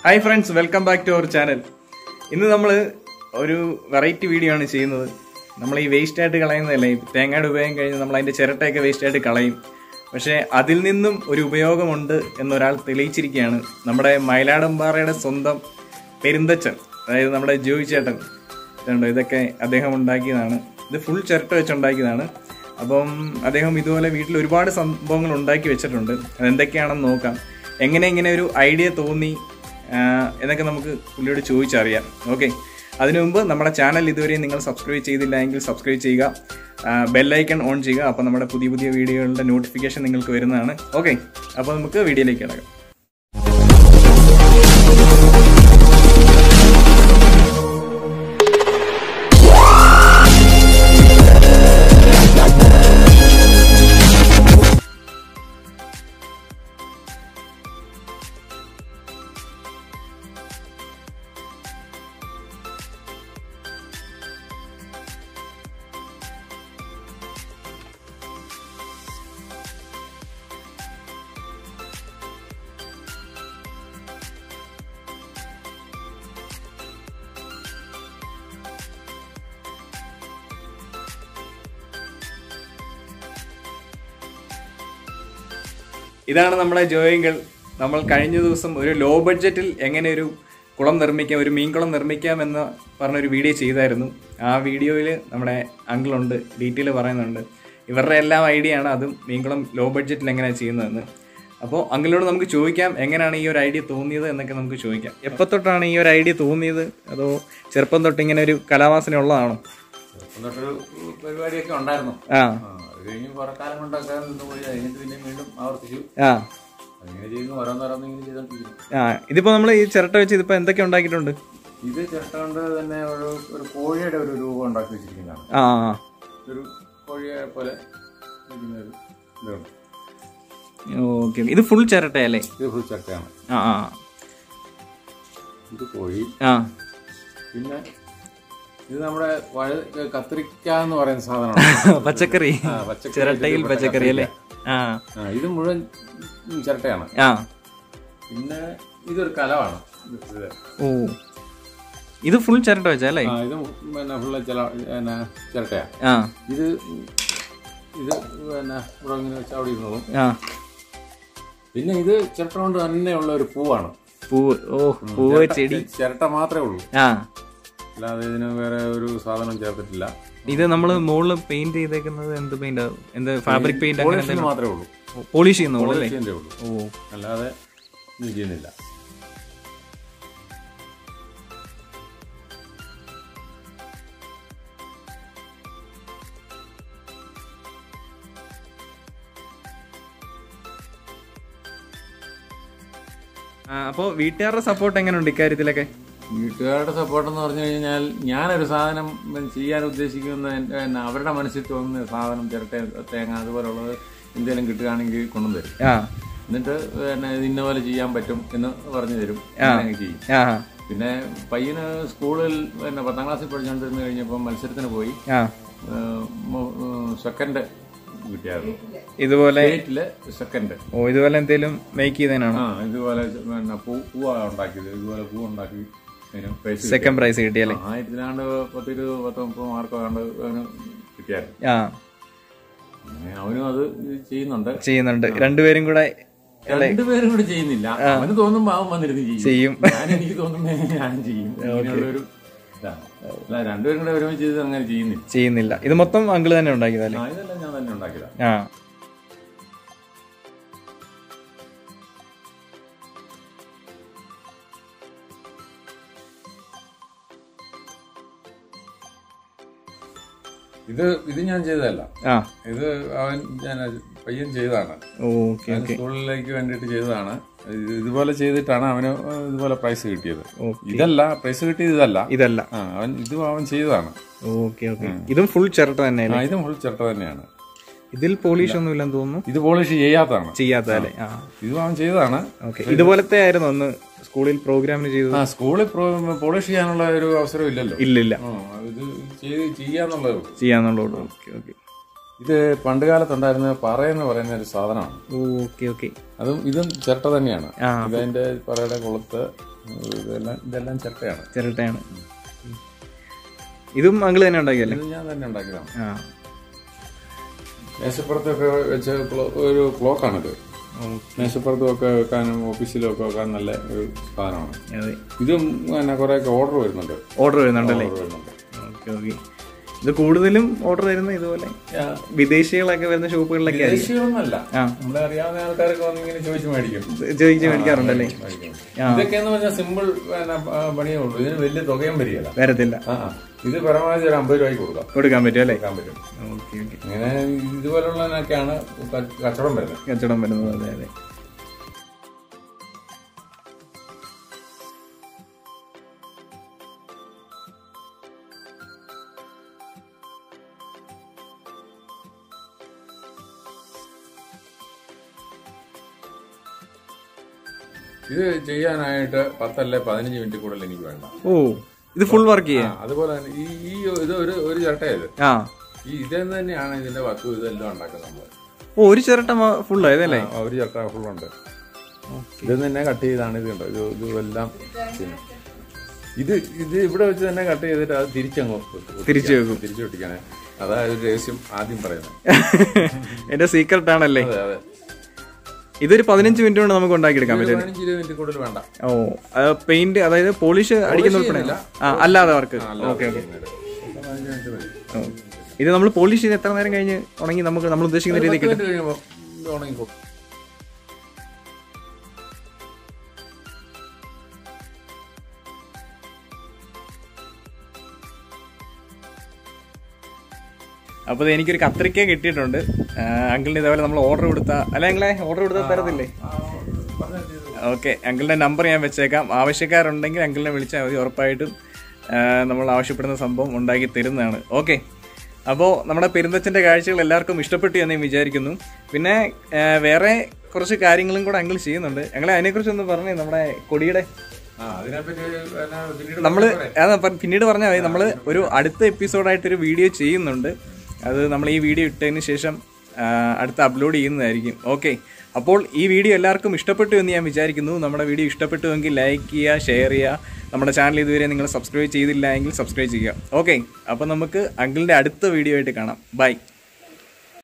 Hi friends welcome back to our channel ഇന്ന് നമ്മൾ ഒരു വെറൈറ്റി വീഡിയോ ആണ് ചെയ്യുന്നത് നമ്മൾ ഈ വേസ്റ്റ് ആയിട്ട് കളയുന്നതല്ലേ ഈ തേങ്ങയുടെ ഉപയോഗം കഴിഞ്ഞ് നമ്മൾ അതിന്റെ ചിരട്ടയൊക്കെ വേസ്റ്റ് ആയിട്ട് കളയും പക്ഷേ അതിൽ നിന്നും ഒരു ഉപയോഗമുണ്ട് എന്നൊരാൾ തെളിയിച്ചിരിക്കുകയാണ് നമ്മുടെ മയിലാടമ്പാറയുടെ സ്വന്തം പെരുന്തച്ചൻ അതായത് നമ്മുടെ ജോയി ചേട്ടൻ ഇതുണ്ടോ ഇതൊക്കെ അദ്ദേഹം ഉണ്ടാക്കിയതാണ് ഇത് ഫുൾ ചിരട്ട വെച്ചുണ്ടാക്കിയതാണ് അപ്പം അദ്ദേഹം ഇതുപോലെ വീട്ടിൽ ഒരുപാട് സംഭവങ്ങൾ ഉണ്ടാക്കി വെച്ചിട്ടുണ്ട് അതെന്തൊക്കെയാണെന്ന് നോക്കാം എങ്ങനെ ഇങ്ങനെ ഒരു ഐഡിയ തോന്നി ആ, എന്നൊക്കെ നമുക്ക് പുള്ളിയോട് ചോദിച്ചറിയാം ഓക്കെ അതിനു മുമ്പ് നമ്മുടെ ചാനൽ ഇതുവരെ നിങ്ങൾ സബ്സ്ക്രൈബ് ചെയ്തില്ല എങ്കിൽ സബ്സ്ക്രൈബ് ചെയ്യുക ബെല്ലൈക്കൺ ഓൺ ചെയ്യുക അപ്പോൾ നമ്മുടെ പുതിയ പുതിയ വീഡിയോകളുടെ നോട്ടിഫിക്കേഷൻ നിങ്ങൾക്ക് വരുന്നതാണ് ഓക്കെ അപ്പോൾ നമുക്ക് വീഡിയോയിലേക്ക് കിടക്കാം ഇതാണ് നമ്മുടെ ജോയിങ്കൾ നമ്മൾ കഴിഞ്ഞ ദിവസം ഒരു ലോ ബഡ്ജറ്റിൽ എങ്ങനെ ഒരു കുളം നിർമ്മിക്കാം ഒരു മീൻകുളം നിർമ്മിക്കാം എന്ന് പറഞ്ഞൊരു വീഡിയോ ചെയ്തായിരുന്നു ആ വീഡിയോയിൽ നമ്മുടെ അങ്കിളുണ്ട് ഡീറ്റെയിൽ പറയുന്നുണ്ട് ഇവരുടെ എല്ലാം ഐഡിയ ആണ് അതും മീൻകുളം ലോ ബഡ്ജറ്റിൽ എങ്ങനെയാണ് ചെയ്യുന്നതെന്ന് അപ്പോൾ അങ്കിളിനോട് നമുക്ക് ചോദിക്കാം എങ്ങനെയാണ് ഈ ഒരു ഐഡിയ തോന്നിയത് എന്നൊക്കെ നമുക്ക് ചോദിക്കാം എപ്പോൾ തൊട്ടാണ് ഈ ഒരു ഐഡിയ തോന്നിയത് അതോ ചെറുപ്പം തൊട്ട് ഇങ്ങനെ ഒരു കലാവാസന ഉള്ളതാണോ എന്നിട്ടൊരു പരിപാടിയൊക്കെ ഉണ്ടായിരുന്നു ആ ആ, അത് കഴിഞ്ഞ് കുറെ കാലം കൊണ്ടൊക്കെ നിന്ന് പോയി കഴിഞ്ഞിട്ട് പിന്നെ വീണ്ടും ആവർത്തിച്ചു ആ അങ്ങനെ ചെയ്യുന്നു ഓരോന്നോരോന്ന് ഇങ്ങനെ ചെയ്തോണ്ടിരിക്കുന്നു ആ ഇതിപ്പോൾ നമ്മൾ ഈ ചിരട്ട വെച്ച് ഇതിപ്പോൾ എന്തൊക്കെ ഉണ്ടാക്കിയിട്ടുണ്ട് ഇത് ചിരട്ട കൊണ്ട് തന്നെ ഒരു ഒരു കോഴിയുടെ ഒരു രൂപം ഉണ്ടാക്കി വെച്ചിരിക്കുന്നതാണ് ആ ആ ഒരു കോഴിയെ പോലെ ഇരിക്കുന്ന ഒരു ഇതുണ്ട് ഓക്കെ ഇത് ഫുൾ ചിരട്ടയല്ലേ ഇത് ഫുൾ ചക്കയാണ് ആ ആ ഇത് കോഴി ആ പിന്നെ ഇത് നമ്മുടെ വഴ കത്തിരിക്ക എന്ന് പറയുന്ന സാധനമാണ് പച്ചക്കറി ആ, പച്ചക്കറി ചിരട്ടയിൽ ഇതിൽപ്പെട്ട പച്ചക്കറി അല്ലേ ആ ആ, ഇത് മുഴുവൻ ഉം, ചിരട്ടയാണ് ആ പിന്നെ ഇതൊരു കലമാണ് ഇത് ഇത്. ഓ ഇത് ഫുൾ ചിരട്ട വെച്ചല്ലേ ആ ഇത് പിന്നെ ഫുള്ള് ചില പിന്നെ ചിരട്ടയാണ് ആ ഇത് ഇത് പിന്നെ ഇവിടെ ഇങ്ങനെ വെച്ച് അവിടെ ഇരുന്നോളും ആ പിന്നെ ഇത് ചിരട്ട കൊണ്ട് തന്നെയുള്ള ഒരു പൂവാണ് പൂവ് ഓ പൂവ് ചെടി ചിരട്ട മാത്രമേ ഉള്ളൂ ആ അല്ലാതെ ഇതിന് വേറെ ഒരു സാധനം ചേർത്തിട്ടില്ല ഇത് നമ്മൾ മുകളിൽ പെയിന്റ് ചെയ്തേക്കുന്നത് എന്ത് പെയിന്റ് എന്ത് ഫാബ്രിക് പെയിന്റ് അങ്ങനെ പോളിഷിന് മാത്രമേ ഉള്ളൂ പോളിഷ് ചെയ്യുന്ന പോലെ അല്ലേ പോളിഷിന്റെ ഉള്ളൂ ഓ അല്ലാതെ ഇത് ചെയ്യുന്നില്ല ആ, അപ്പോ വീട്ടുകാരുടെ സപ്പോർട്ട് എങ്ങനെയുണ്ട് ഇക്കാര്യത്തിലൊക്കെ വീട്ടുകാരുടെ സപ്പോർട്ട് എന്ന് പറഞ്ഞു കഴിഞ്ഞാൽ ഞാനൊരു സാധനം ചെയ്യാൻ ഉദ്ദേശിക്കുന്ന എൻ്റെ- പിന്നെ അവരുടെ മനസ്സിൽ തോന്നുന്ന സാധനം ചിരട്ട തേങ്ങ അതുപോലുള്ളത് എന്തെങ്കിലും കിട്ടുകയാണെങ്കിൽ കൊണ്ടുതരും ആ എന്നിട്ട് പിന്നെ ഇത് ഇന്ന പോലെ ചെയ്യാൻ പറ്റും എന്ന് പറഞ്ഞു തരും അങ്ങനെ ചെയ്യും ആ പിന്നെ പയ്യന് സ്കൂളിൽ പിന്നെ പത്താം ക്ലാസ്സിൽ പഠിച്ചുകൊണ്ടിരുന്ന് കഴിഞ്ഞപ്പോൾ മത്സരത്തിന് പോയി ആ സെക്കൻഡ് കിട്ടിയായിരുന്നു ഇതുപോലെ സ്റ്റേറ്റില് സെക്കൻഡ് ഓ ഇതുപോലെ എന്തെങ്കിലും മേക്ക് ചെയ്തതിനാണോ ആ ഇതുപോലെ പിന്നെ പൂ പൂവാണ് ഉണ്ടാക്കിയത് ഇതുപോലെ പൂ ഉണ്ടാക്കി അതിന് പൈസ കിട്ടി. സെക്കൻഡ് പ്രൈസ് കിട്ടിയല്ലേ ആ ഇതിലാണ്ട് പത്ത് ഇരുപത് പത്ത് മുപ്പത് മാർക്ക് കണ്ട് അവന് കിട്ടിയായിരുന്നു ആ അങ്ങനെ അവനും അത് ചെയ്യുന്നുണ്ട് ചെയ്യുന്നുണ്ട് രണ്ടുപേരും കൂടെ രണ്ടുപേരും കൂടി ചെയ്യുന്നില്ല അവന് തോന്നുമ്പോ അവൻ വന്നിരുന്ന് ചെയ്യും ചെയ്യും ഞാൻ എനിക്ക് തോന്നുമ്പോ ഞാൻ ചെയ്യും ഇങ്ങനെയുള്ളൊരു ഇതാണ് അല്ല രണ്ടുപേരും കൂടെ ഒരുമിച്ച് ചെയ്ത് അങ്ങനെ ചെയ്യുന്നില്ല ചെയ്യുന്നില്ല ഇത് മൊത്തം അങ്കിള് തന്നെ ഉണ്ടാക്കിയതല്ലേ ആ ഇതെല്ലാം ഞാൻ തന്നെ ഉണ്ടാക്കിയതാ ആ ഇത് ഇത് ഞാൻ ചെയ്തതല്ല ആ ഇത് അവൻ ഞാൻ പയ്യൻ ചെയ്തതാണ് ഓക്കെ അവൻ സ്കൂളിലേക്ക് വേണ്ടിയിട്ട് ചെയ്തതാണ് ഇത് ഇതുപോലെ ചെയ്തിട്ടാണ് അവന് ഇതുപോലെ പ്രൈസ് കിട്ടിയത് ഓക്കെ ഇതല്ല പ്രൈസ് കിട്ടിയത് ഇതല്ല ഇതല്ല ആ അവൻ ഇത് അവൻ ചെയ്തതാണ് ഓക്കെ ഓക്കെ ഇതും ഫുൾ ചിരട്ട ആ തന്നെയല്ലേ ഇത് ഫുൾ ചിരട്ട തന്നെയാണ് ഇതിൽ പോളിഷ് ഒന്നും ഇല്ലെന്ന് തോന്നുന്നു ഇത് പോളിഷ് ചെയ്യാത്തതാണ് ചെയ്യാത്തതല്ലേ ആ ഇത് അവൻ ചെയ്തതാണ് ഓക്കെ ഇതുപോലത്തെ ആയിരുന്നു ഒന്ന് സ്കൂളിൽ പ്രോഗ്രാമിന് ചെയ്തത് ആ സ്കൂളിൽ പോളിഷ് ചെയ്യാനുള്ള ഒരു അവസരം ഇല്ലല്ലോ ഇല്ലില്ല ആ, ഇത് ചെയ്ത് ചെയ്യാന്നുള്ളതേ ഉള്ളൂ ചെയ്യാന്നുള്ളൂ ഓക്കെ ഓക്കെ ഇത് പണ്ട് കാലത്തുണ്ടായിരുന്ന പറയെന്ന് പറയുന്ന ഒരു സാധനമാണ് ഓക്കെ ഓക്കെ അതും ഇതും ചിരട്ട തന്നെയാണ് ആ ഇതതിന്റെ പറയുടെ കൊളുത്ത് ഇതെല്ലാം ഇതെല്ലാം ചിരട്ടയാണ് ചിരട്ടയാണ് ഇതും അങ്കിൾ തന്നെ ഉണ്ടാക്കിയല്ലേ ഇത് ഞാൻ തന്നെ ഉണ്ടാക്കിയതാണ് ആ മേശപ്പുറത്തൊക്കെ വെച്ച ക്ലോ- ഒരു ക്ലോക്കാണിത് മേശപ്പുറത്തും ഒക്കെ വെക്കാനും ഓഫീസിലും ഒക്കെ വെക്കാൻ നല്ല ഒരു സാധനമാണ് അതെ ഇതും പിന്നെ കുറേയൊക്കെ ഓർഡർ വരുന്നുണ്ട് ഓർഡർ വരുന്നുണ്ടല്ലേ ഓർഡർ വരുന്നുണ്ട് ഓക്കെ ഓക്കെ ഇത് കൂടുതലും ഓർഡർ വരുന്ന ഇതുപോലെ വിദേശികളൊക്കെ വരുന്ന ഷോപ്പുകളിലൊക്കെ ആയിരിക്കും ദേശീയമൊന്നുമല്ല ആ. നമ്മളെ അറിയാവുന്ന ആൾക്കാരൊക്കെ വന്ന് ഇങ്ങനെ ചോദിച്ചു മേടിക്കും ചോദിച്ച് മേടിക്കാറുണ്ടല്ലേ മേടിക്കും. ആ. ഇതൊക്കെ എന്ന് പറഞ്ഞാൽ സിമ്പിൾ പിന്നെ ആ, പണിയേ ഉള്ളൂ ഇതിന് വലിയ തുകയും വരികയില്ല വരത്തില്ല ആ ആ. ഇത് പരമാവധി ഒരു അമ്പത് രൂപയ്ക്ക് കൊടുക്കാം കൊടുക്കാൻ പറ്റും അല്ലേ കൊടുക്കാൻ പറ്റും ഓക്കെ ഓക്കെ ഇങ്ങനെ ഇതുപോലുള്ളതിനൊക്കെയാണ് ക- കച്ചവടം വരുന്നത് കച്ചവടം വരുന്നത് അതെ അതെ ഇത് ചെയ്യാനായിട്ട് പത്തല്ലേ പതിനഞ്ച് മിനിറ്റ് കൂടുതൽ എനിക്ക് വേണ്ട ഓ ഇത് ഫുൾ വർക്ക് ആ, ചെയ്യാം അതുപോലെ തന്നെ ഈ ഈ ഇത് ഒരു ഒരു ചിരട്ടയത് ആ ഈ ഇതെന്ന് തന്നെയാണ് ഇതിന്റെ വസ്തു ഇതെല്ലാം ഉണ്ടാക്കുന്നത് നമ്മള് ഓ ഒരു ചിരട്ട ഫുൾ ആയതല്ലേ ആ, ഒരു ചിരട്ട ഫുള്ളുണ്ട് ഇത് തന്നെ കട്ട് ചെയ്താണ് ഇത് കണ്ടോ ഇത് ഇതെല്ലാം പിന്നെ ഇത് ഇത് ഇവിടെ വെച്ച് തന്നെ കട്ട് ചെയ്തിട്ട് അത് തിരിച്ചങ്ങ് ഒട്ടിക്കാം. തിരിച്ചു വെക്കും തിരിച്ചു ഒട്ടിക്കാനേ അതായത് ഒരു രഹസ്യം ആദ്യം പറയുന്നത് എന്റെ സീക്രട്ട് ആണല്ലേ അതെ അതെ ഇതൊരു പതിനഞ്ച് മിനിറ്റ് കൊണ്ട് നമുക്ക് ഉണ്ടാക്കിയെടുക്കാൻ ഒരു പറ്റും പതിനഞ്ച് ഇരുപത് മിനിറ്റ് കൂടുതൽ വേണ്ട ഓ പെയിന്റ് അതായത് പോളിഷ് അടിക്കുന്ന ഉൾപ്പെടെ ആ അല്ലാതെ വർക്ക് ഓക്കെ ഓക്കെ പതിനഞ്ച് മിനിറ്റ് മതി ഇത് നമ്മൾ പോളിഷ് ചെയ്ത് എത്ര നേരം കഴിഞ്ഞ് ഉണങ്ങി നമുക്ക് നമ്മൾ ഉദ്ദേശിക്കുന്ന രീതിയിൽ പത്ത് മിനിറ്റ് കഴിയുമ്പോൾ ഇത് ഉണങ്ങിക്കോ അപ്പോൾ എനിക്കൊരു കത്രിക്ക കിട്ടിയിട്ടുണ്ട് അങ്കിളിന് ഇതേപോലെ നമ്മൾ ഓർഡർ കൊടുത്ത അല്ല നിങ്ങളെ ഓർഡർ കൊടുത്താൽ തരത്തില്ലേ ഓക്കെ അങ്കിളിന്റെ നമ്പർ ഞാൻ വെച്ചേക്കാം ആവശ്യക്കാരുണ്ടെങ്കിൽ അങ്കിളിനെ വിളിച്ചാൽ മതി ഉറപ്പായിട്ടും ആ, നമ്മൾ ആവശ്യപ്പെടുന്ന സംഭവം ഉണ്ടാക്കി തരുന്നതാണ് ഓക്കെ അപ്പോൾ നമ്മുടെ പെരുന്തച്ഛൻ്റെ കാഴ്ചകൾ എല്ലാവർക്കും ഇഷ്ടപ്പെട്ടു എന്ന് ഞാൻ വിചാരിക്കുന്നു പിന്നെ ആ, വേറെ കുറച്ച് കാര്യങ്ങളും കൂടെ അങ്കിൾ ചെയ്യുന്നുണ്ട് ഞങ്ങളെ അതിനെക്കുറിച്ച് ഒന്ന് പറഞ്ഞേ നമ്മുടെ കൊടിയുടെ ആ അതിനെപ്പറ്റി പിന്നെ പിന്നീട് നമ്മള് അതാ പ- പിന്നീട് പറഞ്ഞാൽ മതി നമ്മള് ഒരു അടുത്ത എപ്പിസോഡായിട്ട് ഒരു വീഡിയോ ചെയ്യുന്നുണ്ട് അത് നമ്മൾ ഈ വീഡിയോ ഇട്ടതിന് ശേഷം ആ, അടുത്ത് അപ്ലോഡ് ചെയ്യുന്നതായിരിക്കും ഓക്കെ അപ്പോൾ ഈ വീഡിയോ എല്ലാവർക്കും ഇഷ്ടപ്പെട്ടു എന്ന് ഞാൻ വിചാരിക്കുന്നു നമ്മുടെ വീഡിയോ ഇഷ്ടപ്പെട്ടുവെങ്കിൽ ലൈക്ക് ചെയ്യുക ഷെയർ ചെയ്യുക നമ്മുടെ ചാനൽ ഇതുവരെ നിങ്ങൾ സബ്സ്ക്രൈബ് ചെയ്തില്ല എങ്കിൽ സബ്സ്ക്രൈബ് ചെയ്യുക ഓക്കെ അപ്പോൾ നമുക്ക് അങ്കിളിൻ്റെ അടുത്ത വീഡിയോ ആയിട്ട് കാണാം ബൈ